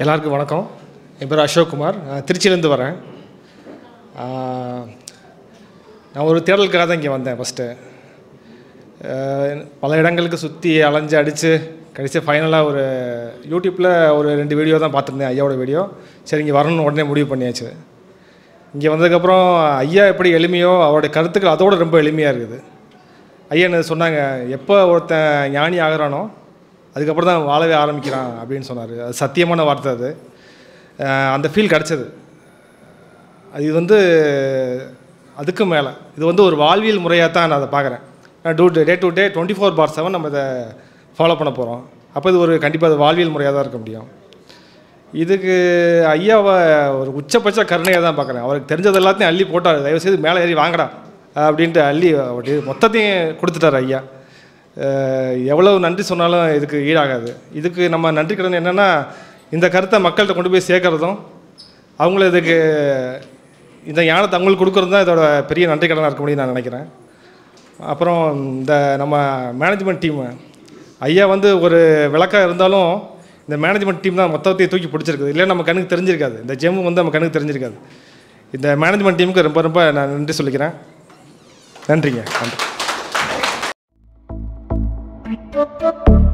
எல்லாருக்கும் வணக்கம் என் பேர் அசோக்குமார் நான் திருச்சியிலேருந்து வரேன் ஆஹ், நான் ஒரு தேடலுக்காக தான் இங்கே வந்தேன் ஃபஸ்ட்டு பல இடங்களுக்கு சுற்றி அலைஞ்சு அடித்து கடைசி ஃபைனலாக ஒரு யூடியூப்பில் ஒரு ரெண்டு வீடியோ தான் பார்த்துருந்தேன் ஐயாவோட வீடியோ சரி இங்கே வரணும்னு உடனே முடிவு பண்ணியாச்சு இங்கே வந்ததுக்கப்புறம் ஐயா எப்படி எளிமையோ அவருடைய கருத்துக்கள் அதோட ரொம்ப எளிமையாக இருக்குது ஐயா என்ன சொன்னாங்க எப்போ ஒருத்தன் ஞானி ஆகுறானோ அதுக்கப்புறம் தான் வாழவே ஆரம்பிக்கிறான் அப்படின்னு சொன்னார் அது சத்தியமான வார்த்தை அது அஹ் அந்த ஃபீல் கிடச்சது அது இது வந்து அதுக்கு மேலே இது வந்து ஒரு வாழ்வியல் முறையாக தான் நான் அதை பார்க்குறேன் நான் today today twenty four by seven நம்ம இதை ஃபாலோ பண்ண போகிறோம் அப்போ இது ஒரு கண்டிப்பாக அது வாழ்வியல் முறையாக தான் இருக்க முடியும் இதுக்கு ஐயாவை ஒரு உச்சபட்ச கருணையாக தான் பார்க்குறேன் அவருக்கு தெரிஞ்சது எல்லாத்தையும் அள்ளி போட்டார் தயவுசெய்து மேலே ஏறி வாங்கடா அப்படின்ட்டு அள்ளி அப்படி மொத்தத்தையும் கொடுத்துட்டார் ஐயா அஹ் எவ்வளவு நன்றி சொன்னாலும் இதுக்கு ஈடாகாது இதுக்கு நம்ம நன்றி கடன் என்னென்னா இந்த கருத்தை மக்கள்கிட்ட கொண்டு போய் சேர்க்கறதும் அவங்கள இதுக்கு இந்த ஞானத்தை அவங்களுக்கு கொடுக்குறது தான் இதோட பெரிய நன்றி கடனாக இருக்க முடியும்னு நான் நினைக்கிறேன் அப்புறம் இந்த நம்ம மேனேஜ்மெண்ட் டீமு ஐயா வந்து ஒரு விளக்காக இருந்தாலும் இந்த மேனேஜ்மெண்ட் டீம் தான் மொத்தத்தையும் தூக்கி பிடிச்சிருக்குது இல்லை நம்ம கண்ணுக்கு தெரிஞ்சிருக்காது இந்த ஜெம்மு வந்து நம்ம கண்ணுக்கு தெரிஞ்சிருக்காது இந்த மேனேஜ்மெண்ட் டீமுக்கு ரொம்ப ரொம்ப நான் நன்றி சொல்லிக்கிறேன் நன்றிங்க நன்றி